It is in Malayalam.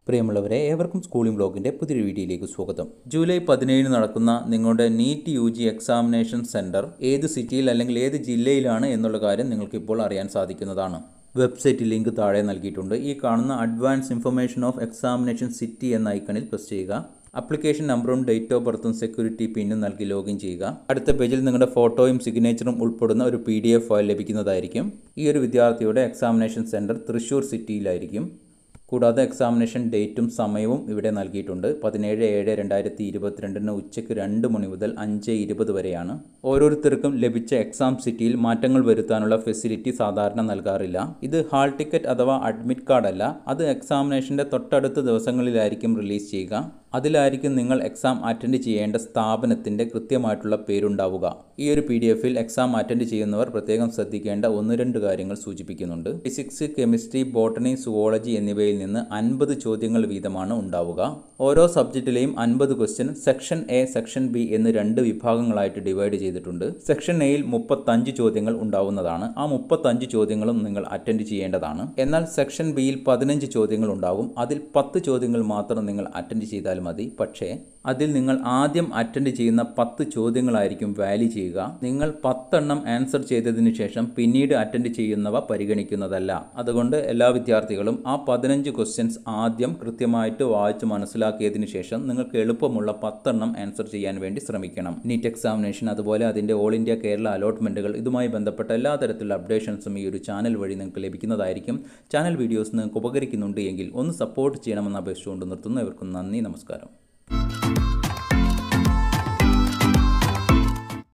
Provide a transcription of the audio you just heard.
പ്രിയമുള്ളവരെ ഏവർക്കും സ്കൂളിംഗ് ബ്ലോഗിൻ്റെ പുതിയൊരു വീഡിയോയിലേക്ക് സ്വാഗതം ജൂലൈ പതിനേഴിന് നടക്കുന്ന നിങ്ങളുടെ NEET U G examination centre ഏത് സിറ്റിയിൽ അല്ലെങ്കിൽ ഏത് ജില്ലയിലാണ് എന്നുള്ള കാര്യം നിങ്ങൾക്കിപ്പോൾ അറിയാൻ സാധിക്കുന്നതാണ് വെബ്സൈറ്റ് ലിങ്ക് താഴെ നൽകിയിട്ടുണ്ട് ഈ കാണുന്ന advance information of examination city എന്ന ഐക്കണിൽ പ്രസ് ചെയ്യുക അപ്ലിക്കേഷൻ നമ്പറും ഡേറ്റ് ഓഫ് ബർത്തും സെക്യൂരിറ്റി പിന്നും നൽകി ലോഗിൻ ചെയ്യുക അടുത്ത പേജിൽ നിങ്ങളുടെ ഫോട്ടോയും സിഗ്നേച്ചറും ഉൾപ്പെടുന്ന ഒരു പി ഡി എഫ് ഫയൽ ലഭിക്കുന്നതായിരിക്കും ഈ ഒരു വിദ്യാർത്ഥിയുടെ എക്സാമിനേഷൻ സെൻറ്റർ തൃശ്ശൂർ സിറ്റിയിലായിരിക്കും കൂടാതെ എക്സാമിനേഷൻ ഡേറ്റും സമയവും ഇവിടെ നൽകിയിട്ടുണ്ട് പതിനേഴ് ഏഴ് രണ്ടായിരത്തി ഇരുപത്തിരണ്ടിന് ഉച്ചയ്ക്ക് രണ്ട് മണി മുതൽ അഞ്ച് ഇരുപത് വരെയാണ് ഓരോരുത്തർക്കും ലഭിച്ച എക്സാം സിറ്റിയിൽ മാറ്റങ്ങൾ വരുത്താനുള്ള ഫെസിലിറ്റി സാധാരണ നൽകാറില്ല ഇത് ഹാൾ ടിക്കറ്റ് അഥവാ അഡ്മിറ്റ് കാർഡ് അല്ല അത് എക്സാമിനേഷൻ്റെ തൊട്ടടുത്ത ദിവസങ്ങളിലായിരിക്കും റിലീസ് ചെയ്യുക അതിലായിരിക്കും നിങ്ങൾ എക്സാം അറ്റൻഡ് ചെയ്യേണ്ട സ്ഥാപനത്തിൻ്റെ കൃത്യമായിട്ടുള്ള പേരുണ്ടാവുക ഈ ഒരു പി ഡി എഫിൽ എക്സാം അറ്റൻഡ് ചെയ്യുന്നവർ പ്രത്യേകം ശ്രദ്ധിക്കേണ്ട ഒന്ന് രണ്ട് കാര്യങ്ങൾ സൂചിപ്പിക്കുന്നുണ്ട് ഫിസിക്സ് കെമിസ്ട്രി ബോട്ടണി സുവോളജി എന്നിവയിൽ നിന്ന് അൻപത് ചോദ്യങ്ങൾ വീതമാണ് ഉണ്ടാവുക ഓരോ സബ്ജക്റ്റിലെയും അൻപത് question section A section B എന്ന് രണ്ട് വിഭാഗങ്ങളായിട്ട് ഡിവൈഡ് ചെയ്തിട്ടുണ്ട് സെക്ഷൻ എയിൽ മുപ്പത്തഞ്ച് ചോദ്യങ്ങൾ ഉണ്ടാവുന്നതാണ് ആ മുപ്പത്തഞ്ച് ചോദ്യങ്ങളും നിങ്ങൾ അറ്റൻഡ് ചെയ്യേണ്ടതാണ് എന്നാൽ സെക്ഷൻ ബിയിൽ പതിനഞ്ച് ചോദ്യങ്ങൾ ഉണ്ടാകും അതിൽ പത്ത് ചോദ്യങ്ങൾ മാത്രം നിങ്ങൾ അറ്റൻഡ് ചെയ്താൽ മതി പക്ഷേ അതിൽ നിങ്ങൾ ആദ്യം അറ്റൻഡ് ചെയ്യുന്ന പത്ത് ചോദ്യങ്ങളായിരിക്കും വാല്യൂ ചെയ്യുക നിങ്ങൾ പത്തെണ്ണം ആൻസർ ചെയ്തതിനു ശേഷം പിന്നീട് അറ്റൻഡ് ചെയ്യുന്നവ പരിഗണിക്കുന്നതല്ല അതുകൊണ്ട് എല്ലാ വിദ്യാർത്ഥികളും ആ പതിനഞ്ച് ക്വസ്റ്റ്യൻസ് ആദ്യം കൃത്യമായിട്ട് വായിച്ച് മനസ്സിലാക്കിയതിനു ശേഷം നിങ്ങൾക്ക് എളുപ്പമുള്ള പത്തെണ്ണം ആൻസർ ചെയ്യാൻ വേണ്ടി ശ്രമിക്കണം നീറ്റ് എക്സാമിനേഷൻ അതുപോലെ അതിൻ്റെ ഓൾ ഇന്ത്യ കേരള അലോട്ട്മെൻറ്റുകൾ ഇതുമായി ബന്ധപ്പെട്ട എല്ലാ തരത്തിലുള്ള അപ്ഡേഷൻസും ഈ ഒരു ചാനൽ വഴി നിങ്ങൾക്ക് ലഭിക്കുന്നതായിരിക്കും ചാനൽ വീഡിയോസ് നിങ്ങൾക്ക് ഉപകരിക്കുന്നുണ്ട് എങ്കിൽ ഒന്ന് സപ്പോർട്ട് ചെയ്യണമെന്ന് അപേക്ഷിച്ചുകൊണ്ട് നിർത്തുന്നു ഇവർക്കും നന്ദി നമസ്കാരം